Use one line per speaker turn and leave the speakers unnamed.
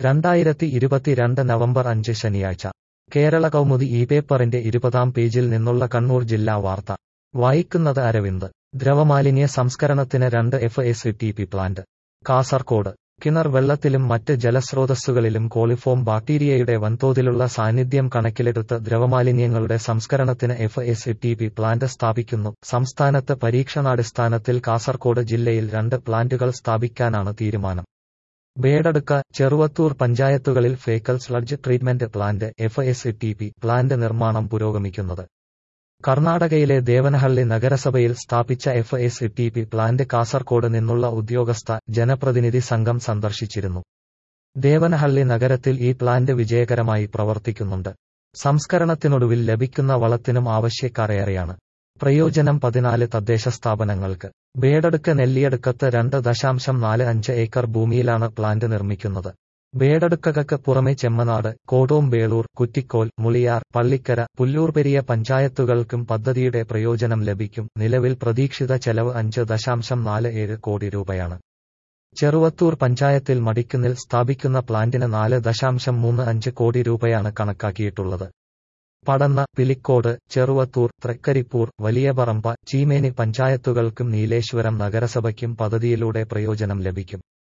രണ്ടായിരത്തി ഇരുപത്തിരണ്ട് നവംബർ അഞ്ച് ശനിയാഴ്ച കേരള കൗമുദി ഈ പേപ്പറിന്റെ ഇരുപതാം പേജിൽ നിന്നുള്ള കണ്ണൂർ ജില്ലാ വാർത്ത വായിക്കുന്നത് അരവിന്ദ് ദ്രവമാലിന്യ സംസ്കരണത്തിന് രണ്ട് F S T P plant Kasaragod കിണർ വെള്ളത്തിലും മറ്റ് ജലസ്രോതസ്സുകളിലും കോളിഫോം ബാക്ടീരിയയുടെ വൻതോതിലുള്ള സാന്നിധ്യം കണക്കിലെടുത്ത് ദ്രവമാലിന്യങ്ങളുടെ സംസ്കരണത്തിന് F S T P plant സ്ഥാപിക്കുന്നു സംസ്ഥാനത്ത് പരീക്ഷണാടിസ്ഥാനത്തിൽ കാസർകോട് ജില്ലയിൽ രണ്ട് പ്ലാന്റുകൾ സ്ഥാപിക്കാനാണ് തീരുമാനം ബേഡടുക്ക ചെറുവത്തൂർ പഞ്ചായത്തുകളിൽ faecal sludge treatment plant F S T P plant നിർമ്മാണം പുരോഗമിക്കുന്നത് കർണാടകയിലെ ദേവനഹള്ളി നഗരസഭയിൽ സ്ഥാപിച്ച F S T P plant Kasaragod നിന്നുള്ള ഉദ്യോഗസ്ഥ ജനപ്രതിനിധി സംഘം സന്ദർശിച്ചിരുന്നു ദേവനഹള്ളി നഗരത്തിൽ ഈ പ്ലാന്റ് വിജയകരമായി പ്രവർത്തിക്കുന്നുണ്ട് സംസ്കരണത്തിനൊടുവിൽ ലഭിക്കുന്ന വളത്തിനും ആവശ്യക്കാരേറെയാണ് പ്രയോജനം പതിനാല് തദ്ദേശ സ്ഥാപനങ്ങൾക്ക് ബേഡടുക്ക നെല്ലിയടുക്കത്ത് രണ്ട് ദശാംശം നാല് അഞ്ച് ഏക്കർ ഭൂമിയിലാണ് പ്ലാന്റ് നിർമ്മിക്കുന്നത് ബേഡടുക്കകക്ക് പുറമെ ചെമ്മനാട് കോടോംബേളൂർ കുറ്റിക്കോൽ മുളിയാർ പള്ളിക്കര പുല്ലൂർപെരിയ പഞ്ചായത്തുകൾക്കും പദ്ധതിയുടെ പ്രയോജനം ലഭിക്കും നിലവിൽ പ്രതീക്ഷിത ചെലവ് അഞ്ച് ദശാംശം നാല് ഏഴ് കോടി രൂപയാണ് ചെറുവത്തൂർ പഞ്ചായത്തിൽ മടിക്കുന്നിൽ സ്ഥാപിക്കുന്ന പ്ലാന്റിന് നാല് ദശാംശം മൂന്ന് അഞ്ച് കോടി രൂപയാണ് കണക്കാക്കിയിട്ടുള്ളത് പടന്ന പിലിക്കോട് ചെറുവത്തൂർ തൃക്കരിപ്പൂർ വലിയപറമ്പ ചീമേനി പഞ്ചായത്തുകൾക്കും നീലേശ്വരം നഗരസഭയ്ക്കും പദ്ധതിയിലൂടെ പ്രയോജനം ലഭിക്കും